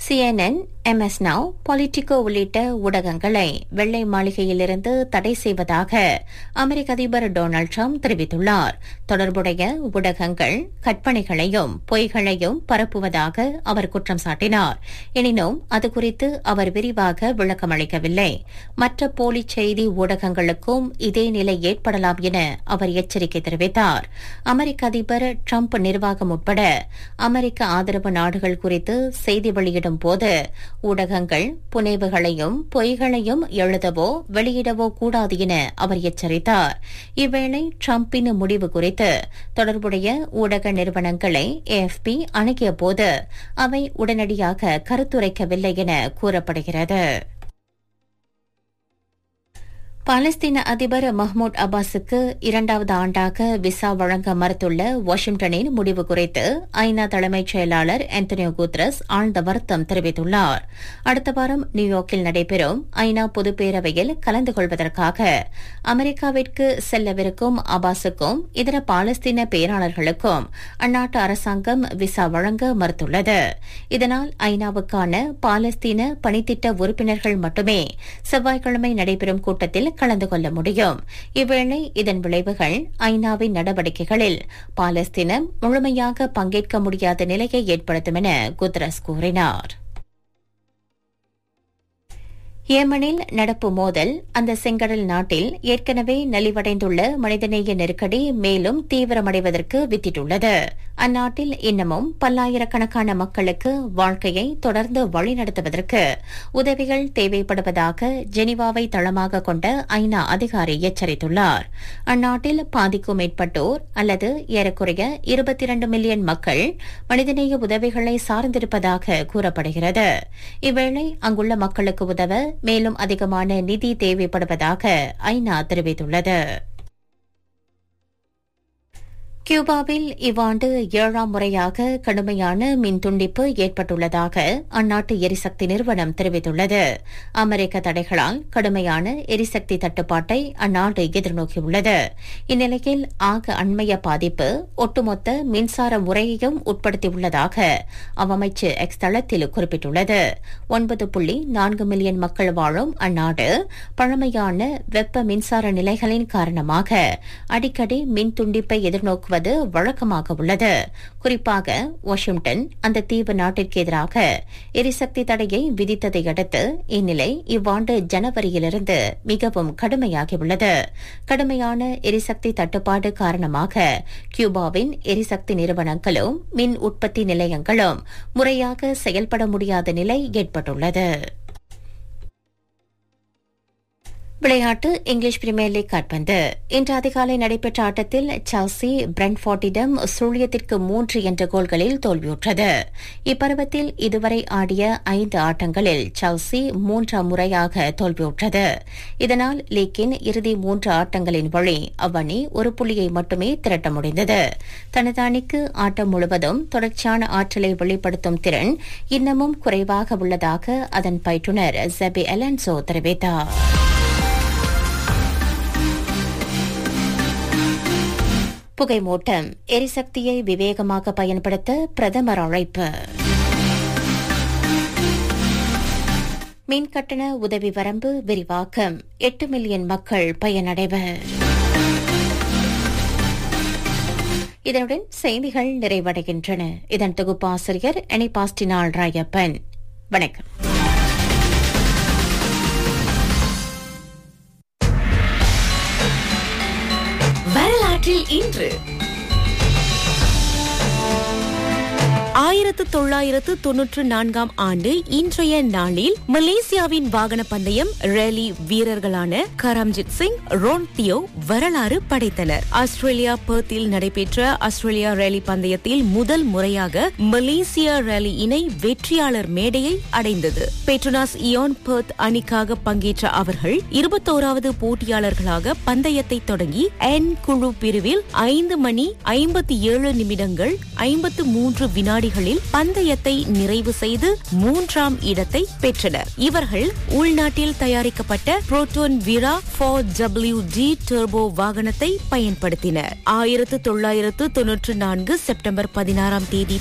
CNN MS now Politico உள்ளிட்ட ஊடகங்களை வெள்ளை மாளிகையிலிருந்து தடை செய்வதாக அமெரிக்க அதிபர் டொனால்டு ட்ரம்ப் தெரிவித்துள்ளார் தொடர்புடைய ஊடகங்கள் கற்பனைகளையும் பொய்களையும் பரப்புவதாக அவர் குற்றம் சாட்டினார் எனினும் அது குறித்து அவர் விரிவாக விளக்கம் அளிக்கவில்லை மற்ற போலி செய்தி ஊடகங்களுக்கும் இதே நிலை ஏற்படலாம் என அவர் எச்சரிக்கை தெரிவித்தார் அமெரிக்க அதிபர் ட்ரம்ப் நிர்வாகம் உட்பட அமெரிக்க ஆதரவு நாடுகள் குறித்து செய்தி வெளியிடும் போது ஊடகங்கள் புனைவுகளையும் பொய்களையும் எழுதவோ வெளியிடவோ கூடாது என அவர் எச்சரித்தார் இவ்வேளை ட்ரம்பின் முடிவு குறித்து தொடர்புடைய ஊடக நிறுவனங்களை ஏஎஃப்பி அணுகிய போது அவை உடனடியாக கருத்துரைக்கவில்லை என கூறப்படுகிறது பாலஸ்தீன அதிபர் மஹ்மூத் அப்பாஸுக்கு இரண்டாவது ஆண்டாக விசா வழங்க மறுத்துள்ள வாஷிங்டனின் முடிவு குறித்து ஐநா தலைமைச் செயலாளர் ஆந்தனியோ குத்ரஸ் ஆழ்ந்த வருத்தம் தெரிவித்துள்ளார் அடுத்த வாரம் நியூயார்க்கில் நடைபெறும் ஐநா பொதுப்பேரவையில் கலந்து கொள்வதற்காக அமெரிக்காவிற்கு செல்லவிருக்கும் அப்பாஸுக்கும் இதர பாலஸ்தீன பேராளர்களுக்கும் அந்நாட்டு அரசாங்கம் விசா வழங்க மறுத்துள்ளது இதனால் ஐநாவுக்கான பாலஸ்தீன பணித்திட்ட உறுப்பினர்கள் மட்டுமே செவ்வாய்க்கிழமை நடைபெறும் கூட்டத்தில் கலந்து கொள்ள முடியும் இவ்வேளை இதன் விளைவுகள் ஐநாவின் நடவடிக்கைகளில் பாலஸ்தீனம் முழுமையாக பங்கேற்க முடியாத நிலையை ஏற்படுத்தும் என குத்ரஸ் கூறினார் ஏமனில் நடப்பு மோதல் அந்த செங்கடல் நாட்டில் ஏற்கனவே நலிவடைந்துள்ள மனிதநேய நெருக்கடி மேலும் தீவிரமடைவதற்கு வித்திட்டுள்ளது அந்நாட்டில் இன்னமும் பல்லாயிரக்கணக்கான மக்களுக்கு வாழ்க்கையை தொடர்ந்து வழிநடத்துவதற்கு உதவிகள் தேவைப்படுவதாக ஜெனீவாவை தளமாக கொண்ட ஐநா அதிகாரி எச்சரித்துள்ளார் அந்நாட்டில் பாதிக்கும் மேற்பட்டோர் அல்லது ஏறக்குறைய இருபத்தி இரண்டு மில்லியன் மக்கள் மனிதநேய உதவிகளை சார்ந்திருப்பதாக கூறப்படுகிறது இவ்வேளை அங்குள்ள மக்களுக்கு உதவ மேலும் அதிகமான நிதி தேவைப்படுவதாக ஐநா தெரிவித்துள்ளது கியூபாவில் இவ்வாண்டு ஏழாம் முறையாக கடுமையான மின் துண்டிப்பு ஏற்பட்டுள்ளதாக அந்நாட்டு எரிசக்தி நிறுவனம் தெரிவித்துள்ளது அமெரிக்க தடைகளால் கடுமையான எரிசக்தி தட்டுப்பாட்டை அந்நாடு எதிர்நோக்கியுள்ளது இந்நிலையில் ஆக அண்மைய பாதிப்பு ஒட்டுமொத்த மின்சார முறையையும் உட்படுத்தியுள்ளதாக அவ்வமைச்சு எக்ஸ் தளத்தில் குறிப்பிட்டுள்ளது ஒன்பது புள்ளி நான்கு மில்லியன் மக்கள் வாழும் அந்நாடு பழமையான வெப்ப மின்சார நிலைகளின் காரணமாக அடிக்கடி மின் துண்டிப்பை எதிர்நோக்குவது வருவது வழக்கமாக உள்ளது குறிப்பாக வாஷிங்டன் அந்த தீவு நாட்டிற்கு எதிராக எரிசக்தி தடையை விதித்ததை அடுத்து இந்நிலை இவ்வாண்டு ஜனவரியிலிருந்து மிகவும் கடுமையாகியுள்ளது கடுமையான எரிசக்தி தட்டுப்பாடு காரணமாக கியூபாவின் எரிசக்தி நிறுவனங்களும் மின் உற்பத்தி நிலையங்களும் முறையாக செயல்பட முடியாத நிலை ஏற்பட்டுள்ளது விளையாட்டு இங்கிலீஷ் பிரீமியர் லீக் கால்பந்து இன்று அதிகாலை நடைபெற்ற ஆட்டத்தில் செல்சி பிரெண்ட்ஃபோர்டிடம் சுழியத்திற்கு மூன்று என்ற கோல்களில் தோல்வியுற்றது இப்பருவத்தில் இதுவரை ஆடிய ஐந்து ஆட்டங்களில் செல்சி மூன்றாம் முறையாக தோல்வியுற்றது இதனால் லீக்கின் இறுதி மூன்று ஆட்டங்களின் வழி அவ்வணி ஒரு புள்ளியை மட்டுமே திரட்ட முடிந்தது தனது அணிக்கு ஆட்டம் முழுவதும் தொடர்ச்சியான ஆற்றலை வெளிப்படுத்தும் திறன் இன்னமும் குறைவாக உள்ளதாக அதன் பயிற்றுநர் ஜெபி எலன்சோ தெரிவித்தார் புகைமூட்டம் எரிசக்தியை விவேகமாக பயன்படுத்த பிரதமர் அழைப்பு மின் கட்டண உதவி வரம்பு விரிவாக்கம் எட்டு மில்லியன் மக்கள் பயனடைவர் இதனுடன் செய்திகள் நிறைவடைகின்றன இதன் தொகுப்பாசிரியர் எனிபாஸ்டினால் ராயப்பன் வணக்கம் வரலாற்றில் இன்று ஆயிரத்து தொள்ளாயிரத்து தொன்னூற்று நான்காம் ஆண்டு இன்றைய நாளில் மலேசியாவின் வாகன பந்தயம் ரேலி வீரர்களான கரம்ஜித் சிங் ரோன் தியோ வரலாறு படைத்தனர் ஆஸ்திரேலியா பெர்த்தில் நடைபெற்ற ஆஸ்திரேலியா ரேலி பந்தயத்தில் முதல் முறையாக மலேசியா ரேலி இணை வெற்றியாளர் மேடையை அடைந்தது பெட்ரோனாஸ் இயான் பெர்த் அணிக்காக பங்கேற்ற அவர்கள் இருபத்தோராவது போட்டியாளர்களாக பந்தயத்தை தொடங்கி என் குழு பிரிவில் ஐந்து மணி ஐம்பத்தி ஏழு நிமிடங்கள் ஐம்பத்து மூன்று வினாடி வினாடிகளில் பந்தயத்தை நிறைவு செய்து மூன்றாம் இடத்தை பெற்றனர் இவர்கள் உள்நாட்டில் தயாரிக்கப்பட்ட Proton Wira four W D turbo வாகனத்தை பயன்படுத்தினர் ஆயிரத்து தொள்ளாயிரத்து தொன்னூற்று நான்கு செப்டம்பர் பதினாறாம் தேதி